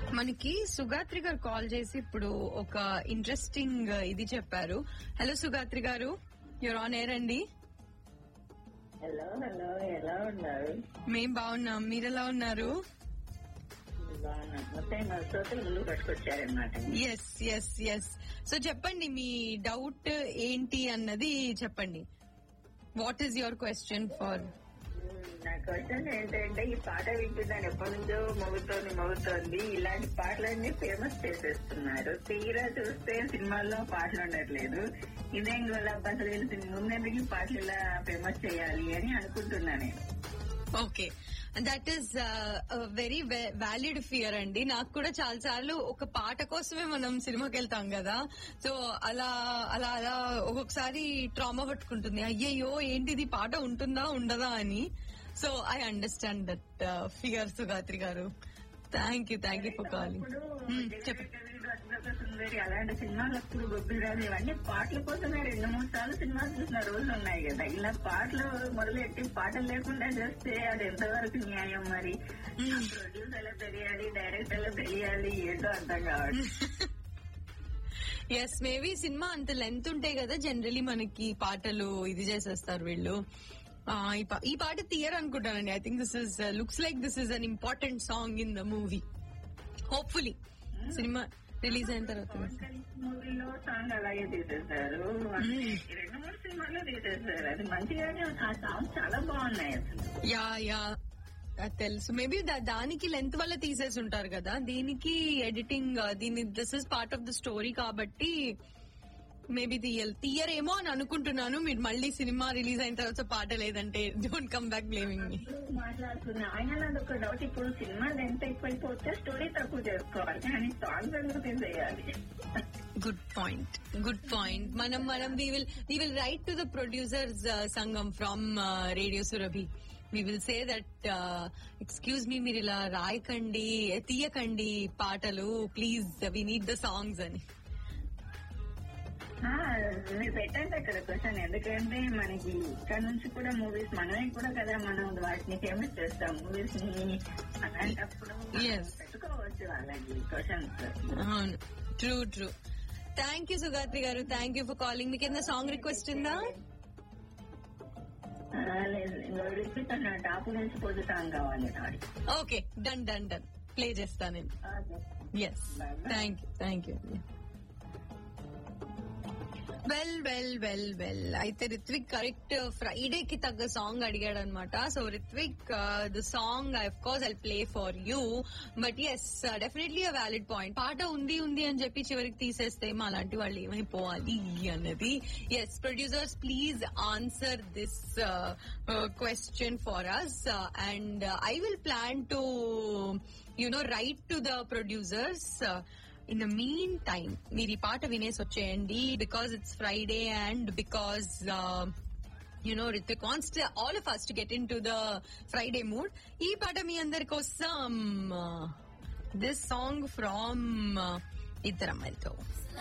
మనకి సుగాత్రి గారు కాల్ చేసి ఇప్పుడు ఒక ఇంట్రెస్టింగ్ ఇది చెప్పారు హలో సుగాత్రి గారు యూర్ ఆన్ ఎయిర్ అండి హలో హలో ఎలా ఉన్నారు మేం బాగున్నాం మీరు ఎలా ఉన్నారు బాగున్నా మొత్తం మా శ్రోతలు ముందు పట్టుకొచ్చారనమాట ఎస్ ఎస్ ఎస్ సో చెప్పండి మీ డౌట్ ఏంటి అన్నది చెప్పండి what is your question for నా క్వశ్చన్ ఏంటంటే ఈ పాట వింటున్నాను ఎప్పటి నుంచో మోగుతోంది మోగుతోంది ఇలాంటి పాటలన్నీ ఫేమస్ చేసేస్తున్నారు తీరా చూస్తే సినిమాల్లో పాటలు ఉండట్లేదు ఇదేం గులాబ్ అసలు వీళ్ళు ముందెందుకు ఈ పాటలు ఇలా ఫేమస్ చేయాలి అని అనుకుంటున్నా నేను okay that is very valid fear అండి నాకు కూడా చాలా సార్లు ఒక పాట కోసమే మనం సినిమాకి వెళ్తాం కదా సో అలా అలా అలా ఒక్కొక్కసారి ట్రామా పట్టుకుంటుంది అయ్యయ్యో ఏంటిది పాట ఉంటుందా ఉండదా అని so I understand that fear Sugatri గారు thank you thank you for calling ఇప్పుడు చెప్పండి జగదేక వీరుడు, అతిలోక సుందరి అలాంటి సినిమాలు అప్పుడు గొబ్బిరాలు ఇవన్నీ పాటల కోసమే రెండు మూడు సార్లు సినిమాలు చూసిన రోజులు ఉన్నాయి కదా ఇలా పాటలు మొదలెట్టి పాటలు లేకుండా చేస్తే అది ఎంతవరకు న్యాయం మరి ప్రొడ్యూసర్లకు తెలియాలి డైరెక్టర్లకు తెలియాలి ఏంటో అర్థం కావట్లేదు ఎస్ మేబీ సినిమా అంత లెంత్ ఉంటాయి కదా జనరలీ మనకి పాటలు ఇది చేసేస్తారు వీళ్ళు ఆ, ఈ పా- ఈ పాట తీయరు అనుకుంటానండి I think this is looks like this is an important song in the movie hopefully సినిమా రిలీజ్ అయిన తర్వాత మూవీలో సాంగ్ అలాగే తీసేశారు ఈ రెండు మూడు సినిమాల్లో తీసేశారు అది మంచిగానే ఉంది. ఆ సాంగ్ చాలా బాగున్నాయి అసలు యా యా అది తెలుసు మేబీ దానికి లెంత్ వల్ల తీసేసి ఉంటారు కదా దీనికి ఎడిటింగ్ దీని this is part of the story కాబట్టి మేబీ తీయల్ తీయరేమో అని అనుకుంటున్నాను మీరు మళ్ళీ సినిమా రిలీజ్ అయిన తర్వాత పాట లేదంటే don't come back blaming me మాట్లాడుతున్నా ఆయన నాది ఒక డౌట్ ఇప్పుడు సినిమా లెంత్ ఎక్కువైపోతే స్టోరీ తక్కువ చేసుకోవాలి కానీ సాంగ్స్ ఎందుకు తీసేయాలి గుడ్ పాయింట్ గుడ్ పాయింట్ మనం మనం we will we will write to the producers సంఘం from radio Surabhi we will say that excuse me మీరు ఇలా రాయకండి తీయకండి పాటలు please we need the songs అని ఆ, మీరు పెట్టండి అక్కడ క్వశ్చన్ ఎందుకంటే మనకి ఇక్కడ నుంచి కూడా మూవీస్ మనమే కూడా కదా మనం వాటిని ఫేమస్ చేస్తాం మూవీస్ ని అలాంటప్పుడు Yes. పెట్టుకోవచ్చు వాళ్ళకి క్వశ్చన్స్ అవును true true thank you Sugatri గారు థ్యాంక్ యూ ఫర్ కాలింగ్ మీకు ఏదైనా సాంగ్ రిక్వెస్ట్ ఉందా రిపీట్ అన్న టాప్ నుంచి పొందుతాం కావాలి నాడి okay done done done play చేస్తాను నేను yes thank you thank you well well well well అయితే రిత్విక్ కరెక్ట్ ఫ్రైడే కి తగ్గ సాంగ్ అడిగాడు అనమాట so Rithvik the song I course I play for you but yes definitely a valid point పాట ఉంది ఉంది అని చెప్పి చివరికి తీసేస్తే మా అలాంటి వాళ్ళు ఏమైపోవాలి అన్నది yes producers please answer this question for us and I will plan to you know write to the producers in the mean time మీరు ఈ పాట వినేసి వచ్చేయండి because it's Friday and because you know Rithvik wants all of us to get in to the Friday mood ఈ పాట మీ అందరి కోసం this song from ఇద్దరు అమ్మాయిలతో